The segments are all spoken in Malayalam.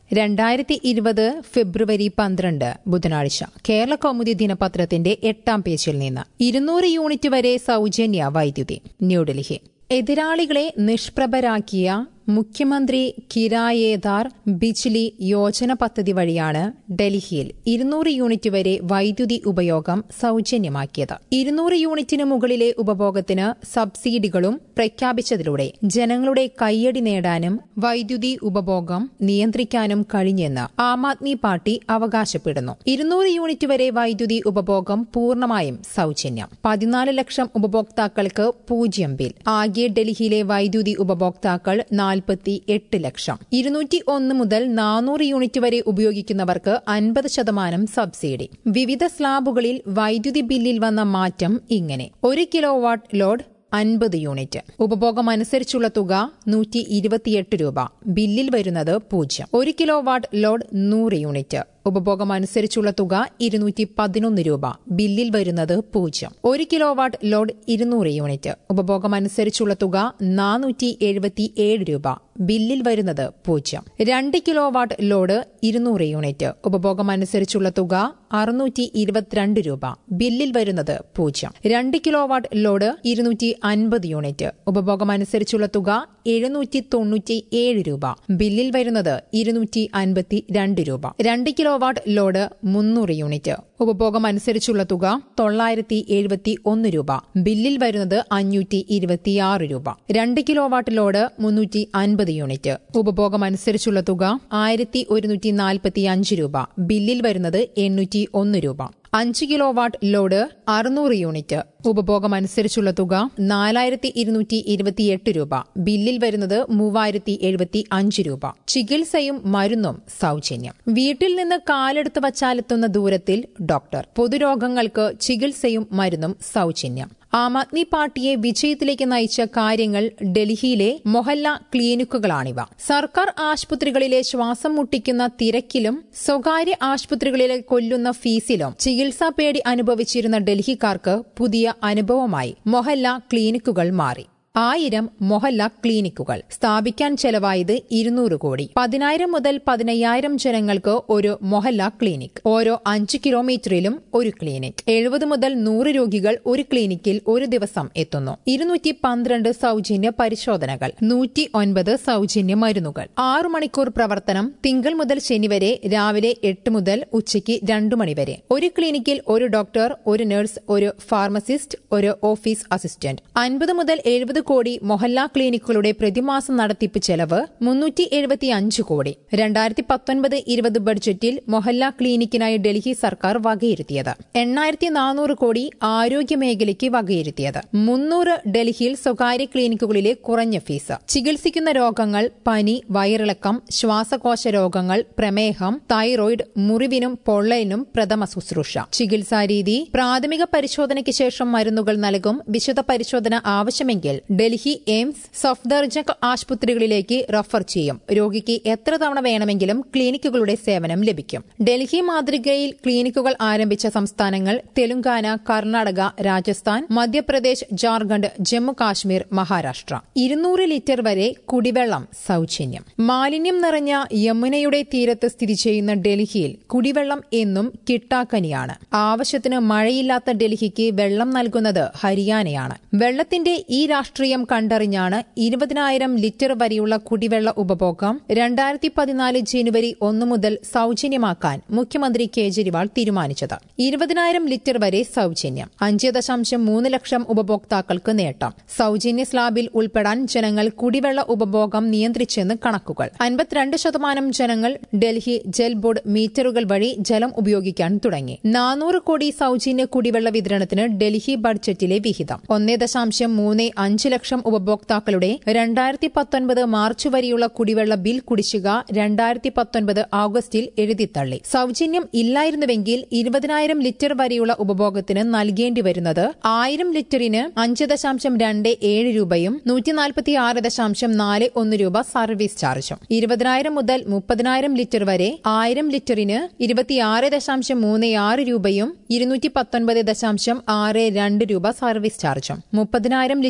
രണ്ടായിരത്തി ഇരുപത് ഫെബ്രുവരി പന്ത്രണ്ട് ബുധനാഴ്ച കേരള കൗമുദി ദിനപത്രത്തിന്റെ എട്ടാം പേജിൽ നിന്ന് ഇരുന്നൂറ് യൂണിറ്റ് വരെ സൗജന്യ വൈദ്യുതി ന്യൂഡൽഹി എതിരാളികളെ നിഷ്പ്രഭരാക്കിയ മുഖ്യമന്ത്രി കിരായേദാർ ബിജ്ലി യോജന പദ്ധതി വഴിയാണ് ഡൽഹിയിൽ ഇരുന്നൂറ് യൂണിറ്റ് വരെ വൈദ്യുതി ഉപയോഗം സൌജന്യമാക്കിയത് ഇരുന്നൂറ് യൂണിറ്റിന് മുകളിലെ ഉപഭോഗത്തിന് സബ്സിഡികളും പ്രഖ്യാപിച്ചതിലൂടെ ജനങ്ങളുടെ കയ്യടി നേടാനും വൈദ്യുതി ഉപഭോഗം നിയന്ത്രിക്കാനും കഴിഞ്ഞെന്ന് ആം ആദ്മി പാർട്ടി അവകാശപ്പെടുന്നു ഇരുന്നൂറ് യൂണിറ്റ് വരെ വൈദ്യുതി ഉപഭോഗം പൂർണ്ണമായും സൌജന്യം പതിനാല് ലക്ഷം ഉപഭോക്താക്കൾക്ക് പൂജ്യം ബിൽ ആകെ ഡൽഹിയിലെ വൈദ്യുതി ഉപഭോക്താക്കൾ നാൽപ്പത്തി എട്ട് ലക്ഷം ഇരുന്നൂറ്റി ഒന്ന് മുതൽ നാനൂറ് യൂണിറ്റ് വരെ ഉപയോഗിക്കുന്നവർക്ക് അൻപത് ശതമാനം സബ്സിഡി വിവിധ സ്ലാബുകളിൽ വൈദ്യുതി ബില്ലിൽ വന്ന മാറ്റം ഇങ്ങനെ ഒരു കിലോ വാട്ട് ലോഡ് അൻപത് യൂണിറ്റ് ഉപഭോഗം അനുസരിച്ചുള്ള തുക നൂറ്റി ഇരുപത്തിയെട്ട് രൂപ ബില്ലിൽ വരുന്നത് പൂജ്യം ഒരു കിലോ വാട്ട് ലോഡ് നൂറ് യൂണിറ്റ് ഉപഭോഗം അനുസരിച്ചുള്ള തുക ഇരുന്നൂറ്റി പതിനൊന്ന് രൂപ ബില്ലിൽ വരുന്നത് പൂജ്യം ഒരു കിലോ വാട്ട് ലോഡ് ഇരുന്നൂറ് യൂണിറ്റ് ഉപഭോഗം അനുസരിച്ചുള്ള തുക നാനൂറ്റി എഴുപത്തി ഏഴ് രൂപ ബില്ലിൽ വരുന്നത് പൂജ്യം രണ്ട് കിലോ വാട്ട് ലോഡ് ഇരുന്നൂറ് യൂണിറ്റ് ഉപഭോഗം അനുസരിച്ചുള്ള തുക അറുന്നൂറ്റി ഇരുപത്തിരണ്ട് രൂപ ബില്ലിൽ വരുന്നത് പൂജ്യം രണ്ട് കിലോ വാട്ട് ലോഡ് ഇരുന്നൂറ്റി അൻപത് യൂണിറ്റ് ഉപഭോഗം അനുസരിച്ചുള്ള തുക എഴുന്നൂറ്റി തൊണ്ണൂറ്റി ഏഴ് രൂപ ബില്ലിൽ വരുന്നത് ഇരുന്നൂറ്റി അൻപത്തി രണ്ട് രൂപ രണ്ട് കിലോ വാട്ട് ലോഡ് മുന്നൂറ് യൂണിറ്റ് ഉപഭോഗം അനുസരിച്ചുള്ള തുക തൊള്ളായിരത്തി എഴുപത്തി ഒന്ന് രൂപ ബില്ലിൽ വരുന്നത് അഞ്ഞൂറ്റി ഇരുപത്തിയാറ് രൂപ രണ്ട് കിലോ വാട്ട് ലോഡ് മുന്നൂറ്റി അൻപത് യൂണിറ്റ് ഉപഭോഗം അനുസരിച്ചുള്ള തുക ആയിരത്തി ഒരുന്നൂറ്റി നാൽപ്പത്തി അഞ്ച് രൂപ ബില്ലിൽ വരുന്നത് എണ്ണൂറ്റി ഒന്ന് രൂപ അഞ്ച് കിലോ വാട്ട് ലോഡ് അറുന്നൂറ് യൂണിറ്റ് ഉപഭോഗം അനുസരിച്ചുള്ള തുക നാലായിരത്തി ഇരുന്നൂറ്റി ഇരുപത്തിയെട്ട് രൂപ ബില്ലിൽ വരുന്നത് മൂവായിരത്തി എഴുപത്തി അഞ്ച് രൂപ ചികിത്സയും മരുന്നും സൌജന്യം വീട്ടിൽ നിന്ന് കാലെടുത്ത് വച്ചാലെത്തുന്ന ദൂരത്തിൽ ഡോക്ടർ പൊതുരോഗങ്ങൾക്ക് ചികിത്സയും മരുന്നും സൌജന്യം ആം ആദ്മി പാർട്ടിയെ വിജയത്തിലേക്ക് നയിച്ച കാര്യങ്ങൾ ഡൽഹിയിലെ മൊഹല്ല ക്ലിനിക്കുകളാണിവ സർക്കാർ ആശുപത്രികളിലെ ശ്വാസം മുട്ടിക്കുന്ന തിരക്കിലും സ്വകാര്യ ആശുപത്രികളിലെ കൊല്ലുന്ന ഫീസിലും ചികിത്സാ പേടി അനുഭവിച്ചിരുന്ന ഡൽഹിക്കാർക്ക് പുതിയ അനുഭവമായി മൊഹല്ല ക്ലിനിക്കുകൾ മാറി ആയിരം മൊഹല്ല ക്ലിനിക്കുകൾ സ്ഥാപിക്കാൻ ചെലവായത് ഇരുന്നൂറ് കോടി പതിനായിരം മുതൽ പതിനയ്യായിരം ജനങ്ങൾക്ക് ഒരു മൊഹല്ല ക്ലിനിക് ഓരോ അഞ്ച് കിലോമീറ്ററിലും ഒരു ക്ലിനിക് എഴുപത് മുതൽ നൂറ് രോഗികൾ ഒരു ക്ലിനിക്കിൽ ഒരു ദിവസം എത്തുന്നു ഇരുന്നൂറ്റി പന്ത്രണ്ട് സൌജന്യ പരിശോധനകൾ നൂറ്റി ഒൻപത് സൌജന്യ മരുന്നുകൾ ആറു മണിക്കൂർ പ്രവർത്തനം തിങ്കൾ മുതൽ ശനി വരെ രാവിലെ എട്ട് മുതൽ ഉച്ചയ്ക്ക് രണ്ടു മണിവരെ ഒരു ക്ലിനിക്കിൽ ഒരു ഡോക്ടർ ഒരു നഴ്സ് ഒരു ഫാർമസിസ്റ്റ് ഒരു ഓഫീസ് അസിസ്റ്റന്റ് അൻപത് മുതൽ എഴുപത് കോടി മൊഹല്ല ക്ലിനിക്കുകളുടെ പ്രതിമാസ നടത്തിപ്പ് ചെലവ് മുന്നൂറ്റി എഴുപത്തി അഞ്ച് കോടി രണ്ടായിരത്തി പത്തൊൻപത് ഇരുപത് ബഡ്ജറ്റിൽ മൊഹല്ല ക്ലിനിക്കിനായി ഡൽഹി സർക്കാർ വകയിരുത്തിയത് എണ്ണായിരത്തി നാനൂറ് കോടി ആരോഗ്യ മേഖലയ്ക്ക് വകയിരുത്തിയത് മുന്നൂറ് ഡൽഹിയിൽ സ്വകാര്യ ക്ലിനിക്കുകളിലെ കുറഞ്ഞ ഫീസ് ചികിത്സിക്കുന്ന രോഗങ്ങൾ പനി വയറിളക്കം ശ്വാസകോശ രോഗങ്ങൾ പ്രമേഹം തൈറോയിഡ് മുറിവിനും പൊള്ളലിനും പ്രഥമ ശുശ്രൂഷ ചികിത്സാരീതി പ്രാഥമിക പരിശോധനയ്ക്ക് ശേഷം മരുന്നുകൾ നൽകും വിശദ പരിശോധന ആവശ്യമെങ്കിൽ ഡൽഹി എയിംസ് സഫ്ദർജംഗ് ആശുപത്രികളിലേക്ക് റഫർ ചെയ്യും രോഗിക്ക് എത്ര തവണ വേണമെങ്കിലും ക്ലിനിക്കുകളുടെ സേവനം ലഭിക്കും ഡൽഹി മാതൃകയിൽ ക്ലിനിക്കുകൾ ആരംഭിച്ച സംസ്ഥാനങ്ങൾ തെലുങ്കാന കർണാടക രാജസ്ഥാൻ മധ്യപ്രദേശ് ജാർഖണ്ഡ് ജമ്മു കാശ്മീർ മഹാരാഷ്ട്ര ഇരുന്നൂറ് ലിറ്റർ വരെ കുടിവെള്ളം സൌജന്യം മാലിന്യം നിറഞ്ഞ യമുനയുടെ തീരത്ത് സ്ഥിതി ചെയ്യുന്ന ഡൽഹിയിൽ കുടിവെള്ളം എന്നും കിട്ടാക്കനിയാണ് ആവശ്യത്തിന് മഴയില്ലാത്ത ഡൽഹിക്ക് വെള്ളം നൽകുന്നത് ഹരിയാനയാണ് വെള്ളത്തിന്റെ ഈ രാഷ്ട്രീയം കണ്ടറിഞ്ഞാണ് ഇരുപതിനായിരം ലിറ്റർ വരെയുള്ള കുടിവെള്ള ഉപഭോഗം രണ്ടായിരത്തി പതിനാല് ജനുവരി ഒന്ന് മുതൽ സൌജന്യമാക്കാൻ മുഖ്യമന്ത്രി കേജ്രിവാൾ തീരുമാനിച്ചത് ഇരുപതിനായിരം ലിറ്റർ വരെ സൌജന്യം അഞ്ച് ദശാംശം മൂന്ന് ലക്ഷം ഉപഭോക്താക്കൾക്ക് നേട്ടം സൌജന്യ സ്ലാബിൽ ഉൾപ്പെടാൻ ജനങ്ങൾ കുടിവെള്ള ഉപഭോഗം നിയന്ത്രിച്ചെന്ന് കണക്കുകൾ അൻപത്തിരണ്ട് ശതമാനം ജനങ്ങൾ ഡൽഹി ജൽ ബോർഡ് മീറ്ററുകൾ വഴി ജലം ഉപയോഗിക്കാൻ തുടങ്ങി നാനൂറ് കോടി സൌജന്യ കുടിവെള്ള വിതരണത്തിന് ഡൽഹി ബഡ്ജറ്റിലെ വിഹിതം ഒന്നേ ദശാംശം മൂന്ന് അഞ്ച് ലക്ഷം ഉപഭോക്താക്കളുടെ രണ്ടായിരത്തി പത്തൊൻപത് മാർച്ച് വരെയുള്ള കുടിവെള്ള ബിൽ കുടിശ്ശിക രണ്ടായിരത്തി പത്തൊൻപത് ഓഗസ്റ്റിൽ എഴുതിത്തള്ളി സൌജന്യം ഇല്ലായിരുന്നുവെങ്കിൽ ഇരുപതിനായിരം ലിറ്റർ വരെയുള്ള ഉപഭോഗത്തിന് നൽകേണ്ടി വരുന്നത് ആയിരം ലിറ്ററിന് അഞ്ച് ദശാംശം രണ്ട് ഏഴ് രൂപയും നൂറ്റി നാൽപ്പത്തി ആറ് ദശാംശം നാല് ഒന്ന് രൂപ സർവീസ് ചാർജും ഇരുപതിനായിരം മുതൽ മുപ്പതിനായിരം ലിറ്റർ വരെ ആയിരം ലിറ്ററിന് ഇരുപത്തിയാറ് ദശാംശം മൂന്ന് ആറ് രൂപയും ഇരുന്നൂറ്റി പത്തൊൻപത് ദശാംശം ആറ് രണ്ട് രൂപ സർവീസ് ചാർജും മുപ്പതിനായിരം ലിറ്ററിന്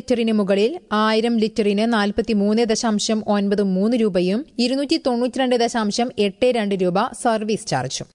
മുകളിൽ ആയിരം ലിറ്ററിന് നാൽപ്പത്തിമൂന്ന് ദശാംശം ഒൻപത് മൂന്ന് രൂപയും ഇരുന്നൂറ്റി തൊണ്ണൂറ്റിരണ്ട് ദശാംശം എട്ട് രണ്ട് രൂപ സർവീസ് ചാർജും